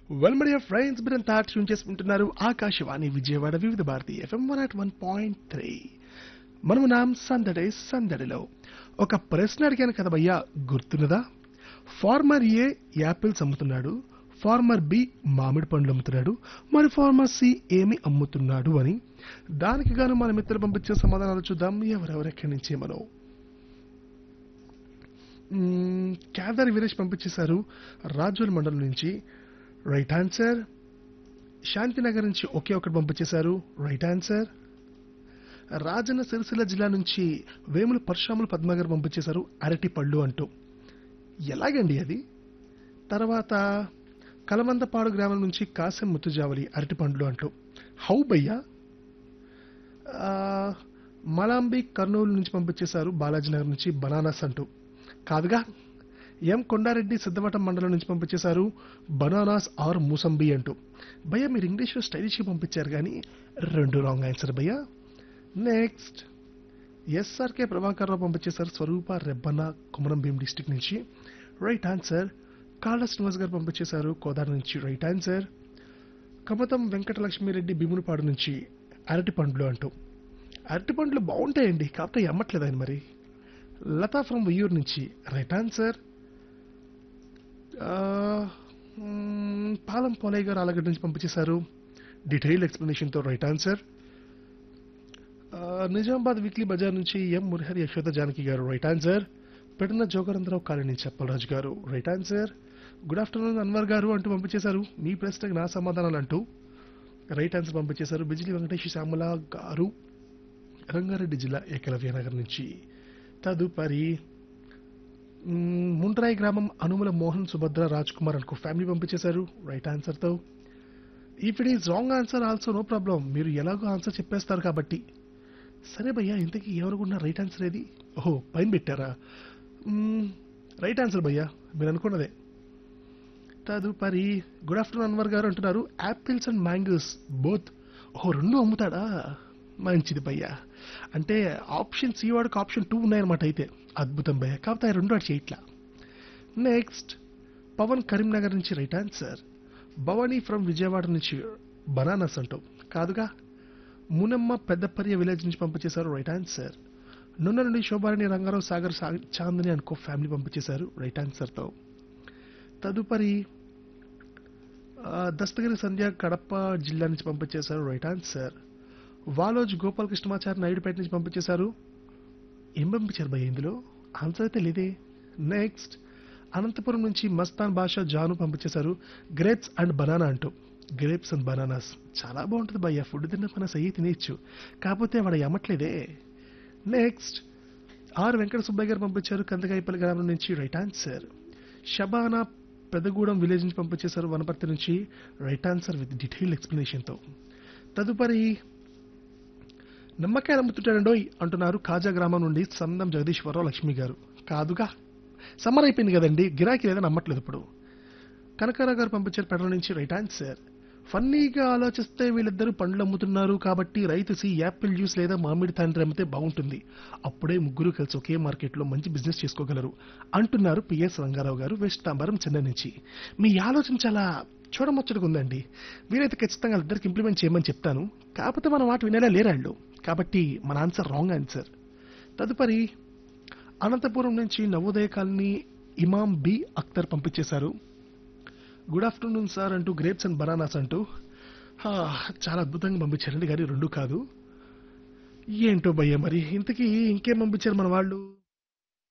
well media friends మీరంతా tune చేసుకుంటున్నారు Akashvani Vijayawada Vividh Bharati FM one at one point three మనము నాం సందడే సందడిలో ఒక ప్రశ్న అడిగాను కదా భయ్యా గుర్తున్నదా ఫార్మర్ ఏ యాపిల్స్ అమ్ముతున్నాడు ఫార్మర్ బి మామిడి పండ్లు అమ్ముతున్నాడు మరి ఫార్మర్ సి ఏమి అమ్ముతున్నాడు అని దానికి గాను మన మిత్రులు పంపించే సమాధానాలు చూద్దాం ఎవరెవరు ఎక్కడి నుంచి మనం మ్మ్, కేదారి వీరేష్ పంపించేశారు రాజోల్ మండలం నుంచి రైట్ ఆన్సర్ శాంతినగర్ నుంచి ఒకే ఒకటి పంపించేశారు రైట్ ఆన్సర్ రాజన్న సిరిసిల్ల జిల్లా నుంచి వేముల పరశురాములు పద్మగారు పంపించేశారు అరటి పళ్ళు అంటూ ఎలాగండి అది తర్వాత కలమందపాడు గ్రామం నుంచి కాసం ముత్తుజావలి అరటి పండ్లు అంటూ హౌ భయ్యా ఆ, మలాంబి కర్నూలు నుంచి పంపించేశారు బాలాజీ నగర్ నుంచి బనానాస్ అంటూ కాదుగా ఎం కొండారెడ్డి సిద్ధవటం మండలం నుంచి పంపించేశారు బనానాస్ ఆర్ మూసంబి అంటూ భయ్య మీరు ఇంగ్లీష్లో స్టైలిష్గా పంపించారు కానీ రెండు రాంగ్ ఆన్సర్ భయ్య నెక్స్ట్ ఎస్ఆర్కే ప్రభాకర్ రావు పంపించేశారు స్వరూప రెబ్బన్న కుమరం భీం డిస్టిక్ నుంచి రైట్ ఆన్సర్ కాళ్ళ శ్రీనివాస్ గారు పంపించేశారు కోదాడ నుంచి రైట్ ఆన్సర్ కమతం వెంకటలక్ష్మిరెడ్డి భీమునిపాడు నుంచి అరటి పండ్లు అంటూ అరటి పండ్లు బాగుంటాయండి కాకపోతే అమ్మట్లేదు ఆయన మరి లతా ఫ్రమ్ ఉయ్యూరు నుంచి రైట్ ఆన్సర్ ఆ, మ్మ్, పాలం పోలయ్య గారు ఆలగడ్డ నుంచి పంపించేశారు డీటెయిల్ ఎక్స్ప్లెనేషన్తో రైట్ ఆన్సర్ ఆ, నిజామాబాద్ వీక్లీ బజార్ నుంచి ఎం మురహరి యశోద జానకి గారు రైట్ ఆన్సర్ పెడున్న జోగరంధ్రరావు కాలనీ నుంచి Appalaraju garu right answer good afternoon Anwar garu అంటూ పంపించేశారు మీ ప్రశ్నకు నా సమాధానాలు అంటూ రైట్ ఆన్సర్ పంపించేశారు బిజిలి వెంకటేష్ శ్యామల గారు రంగారెడ్డి జిల్లా ఏకలవ్య నగర్ నుంచి తదుపరి మ్మ్, ముండ్రాయి గ్రామం అనుముల మోహన్ సుభద్ర రాజ్ కుమార్ అనుకో ఫ్యామిలీ పంపించేశారు రైట్ ఆన్సర్తో if it is wrong answer also no problem మీరు ఎలాగో ఆన్సర్ చెప్పేస్తారు కాబట్టి సరే భయ్యా ఇంతకీ ఎవరుకున్న రైట్ ఆన్సర్ ఏది ఓహో పైన పెట్టారా మ్మ్, రైట్ ఆన్సర్ భయ్యా మీరు అనుకున్నదే తదుపరి గుడ్ ఆఫ్టర్నూన్ అన్వర్ గారు అంటున్నారు యాపిల్స్ అండ్ మ్యాంగోస్ బోత్ ఓహో రెండు అమ్ముతాడా మంచిది భయ్యా అంటే ఆప్షన్ సి వాడికి ఆప్షన్ టూ ఉన్నాయన్నమాట అయితే అద్భుతం భయ్య కాకపోతే ఆ రెండు వాడు చేయట్లా నెక్స్ట్ పవన్ కరీంనగర్ నుంచి right answer Bhavani from Vijayawada నుంచి బనానాస్ అంటూ కాదుగా మునమ్మ పెద్దపర్య విలేజ్ నుంచి పంపించేశారు రైట్ ఆన్సర్ నున్న నుండి శోభారాణి రంగారావు సాగర్ సా- చాందని అనుకో ఫ్యామిలీ పంపించేశారు రైట్ ఆన్సర్తో తదుపరి ఆ, దస్తగిరి సంధ్య కడప జిల్లా నుంచి పంపించేశారు రైట్ ఆన్సర్ వాలోజ్ గోపాలకృష్ణమాచారి నాయుడుపేట నుంచి పంపించేశారు ఏం పంపించారు భయ్య ఇందులో ఆన్సర్ అయితే లేదే నెక్స్ట్ అనంతపురం నుంచి మస్తాన్ భాష జాను పంపించేశారు గ్రేప్స్ అండ్ బనానా అంటూ గ్రేప్స్ అండ్ బనానాస్ చాలా బాగుంటుంది భయ్య ఫుడ్ తిన్న మన సయ్యి తినేయచ్చు కాకపోతే వాడు ఎమ్మట్లేదే నెక్స్ట్ ఆర్ వెంకట సుబ్బయ్య గారు పంపించారు కందకాయపల్లి గ్రామం నుంచి right answer Shabana Pedagudem village నుంచి పంపించేశారు వనపర్తి నుంచి రైట్ ఆన్సర్ విత్ డీటెయిల్ ఎక్స్ప్లెనేషన్తో తదుపరి నమ్మకాయలు అమ్ముతుంటాడండోయ్ అంటున్నారు కాజా గ్రామం నుండి సందం జగదీశ్వరరావు లక్ష్మి గారు కాదుగా సమ్మర్ అయిపోయింది కదండి గిరాకీ లేదని నమ్మట్లేదు ఇప్పుడు కనకారావు గారు పంపించారు పెడల నుంచి రైట్ ఆన్సర్ ఫన్నీగా ఆలోచిస్తే వీళ్ళిద్దరూ పండ్లు అమ్ముతున్నారు కాబట్టి రైతు సి యాపిల్ జ్యూస్ లేదా మామిడి తండ్రి అమ్మితే బాగుంటుంది అప్పుడే ముగ్గురు కలిసి ఒకే మార్కెట్లో మంచి బిజినెస్ చేసుకోగలరు అంటున్నారు పిఎస్ రంగారావు గారు వెస్ట్ తాంబరం చెన్నై నుంచి మీ ఆలోచన చాలా చూడముచ్చటగా ఉందండి వీరైతే ఖచ్చితంగా ఇద్దరికి ఇంప్లిమెంట్ చేయమని చెప్తాను కాకపోతే మన మాట వినేలా లేరాళ్ళు కాబట్టి మన ఆన్సర్ రాంగ్ ఆన్సర్ తదుపరి అనంతపురం నుంచి నవోదయ కాలనీ ఇమాం బి అఖ్తర్ పంపించేశారు గుడ్ ఆఫ్టర్నూన్ సార్ అంటూ గ్రేప్స్ అండ్ బనానాస్ అంటూ హా, చాలా అద్భుతంగా పంపించారండి కానీ రెండు కాదు ఏంటో భయ్య మరి ఇంతకీ ఇంకేం పంపించారు మన వాళ్ళు